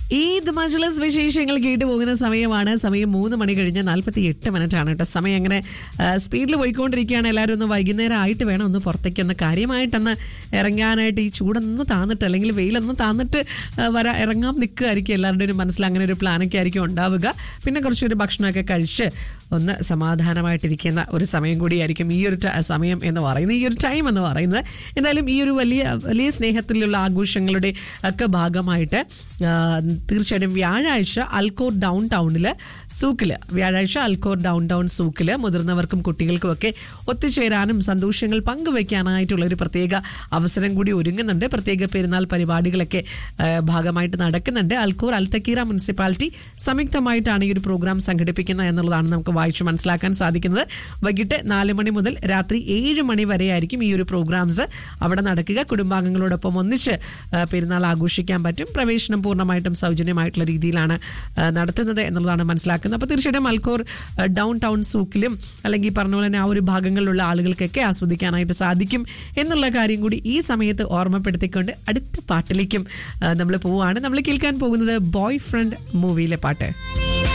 ഈദ് മജ്ലസ് വിശേഷങ്ങൾ കേട്ടു പോകുന്ന സമയമാണ് സമയം മൂന്ന് മണി കഴിഞ്ഞ് നാൽപ്പത്തി എട്ട് മിനിറ്റ് ആണ് കേട്ടോ സമയം അങ്ങനെ സ്പീഡിൽ പോയിക്കൊണ്ടിരിക്കുകയാണ് എല്ലാവരും ഒന്ന് വൈകുന്നേരം ആയിട്ട് വേണം ഒന്ന് പുറത്തേക്ക് ഒന്ന് കാര്യമായിട്ടൊന്ന് ഇറങ്ങാനായിട്ട് ഈ ചൂടൊന്ന് താന്നിട്ട് അല്ലെങ്കിൽ വെയിലൊന്ന് താന്നിട്ട് ആ, വരാ ഇറങ്ങാൻ നിൽക്കുകയായിരിക്കും എല്ലാവരുടെയും ഒരു മനസ്സിൽ അങ്ങനെ ഒരു പ്ലാനൊക്കെ ആയിരിക്കും ഉണ്ടാവുക പിന്നെ കുറച്ചൊരു ഭക്ഷണമൊക്കെ കഴിച്ച് ഒന്ന് സമാധാനമായിട്ടിരിക്കുന്ന ഒരു സമയം കൂടിയായിരിക്കും ഈ ഒരു ട- സമയം എന്ന് പറയുന്നത് ഈ ഒരു ടൈം എന്ന് പറയുന്നത് എന്തായാലും ഈ ഒരു വലിയ വലിയ സ്നേഹത്തിലുള്ള ആഘോഷങ്ങളുടെ ഒക്കെ ഭാഗമായിട്ട് ആ, തീർച്ചയായിട്ടും വ്യാഴാഴ്ച അൽക്കോർ ഡൗൺ ടൗണിൽ സൂക്കിൽ വ്യാഴാഴ്ച അൽക്കോർ ഡൗൺ ടൗൺ സൂക്കിൽ മുതിർന്നവർക്കും കുട്ടികൾക്കും ഒക്കെ ഒത്തുചേരാനും സന്തോഷങ്ങൾ പങ്കുവയ്ക്കാനായിട്ടുള്ള ഒരു പ്രത്യേക അവസരം കൂടി ഒരുങ്ങുന്നുണ്ട് പ്രത്യേക പെരുന്നാൾ പരിപാടികളൊക്കെ ആ, ഭാഗമായിട്ട് നടക്കുന്നുണ്ട് അൽക്കൂർ അൽത്തക്കീറ മുനിസിപ്പാലിറ്റി സംയുക്തമായിട്ടാണ് ഈ ഒരു പ്രോഗ്രാം സംഘടിപ്പിക്കുന്നത് എന്നുള്ളതാണ് നമുക്ക് വായിച്ചു മനസ്സിലാക്കാൻ സാധിക്കുന്നത് വൈകിട്ട് നാല് മണി മുതൽ രാത്രി ഏഴ് മണി വരെയായിരിക്കും ഈ ഒരു പ്രോഗ്രാംസ് അവിടെ നടക്കുക കുടുംബാംഗങ്ങളോടൊപ്പം ഒന്നിച്ച് ആ, പെരുന്നാൾ ആഘോഷിക്കാൻ പറ്റും പ്രവേശനം പൂർണ്ണമായിട്ടും സൗജന്യമായിട്ടുള്ള രീതിയിലാണ് ആ, നടത്തുന്നത് എന്നുള്ളതാണ് മനസ്സിലാക്കുന്നത് അപ്പോൾ തീർച്ചയായിട്ടും അൽക്കോർ ഡൗൺ ടൗൺ സൂക്കിലും അല്ലെങ്കിൽ ഈ പറഞ്ഞ പോലെ തന്നെ ആ ഒരു ഭാഗങ്ങളിലുള്ള ആളുകൾക്കൊക്കെ ആസ്വദിക്കാനായിട്ട് സാധിക്കും എന്നുള്ള കാര്യം കൂടി ഈ സമയത്ത് ഓർമ്മപ്പെടുത്തിക്കൊണ്ട് അടുത്ത പാട്ടിലേക്കും നമ്മൾ പോവുകയാണ് നമ്മൾ കേൾക്കാൻ പോകുന്നത് ബോയ് ഫ്രണ്ട് മൂവിയിലെ പാട്ട്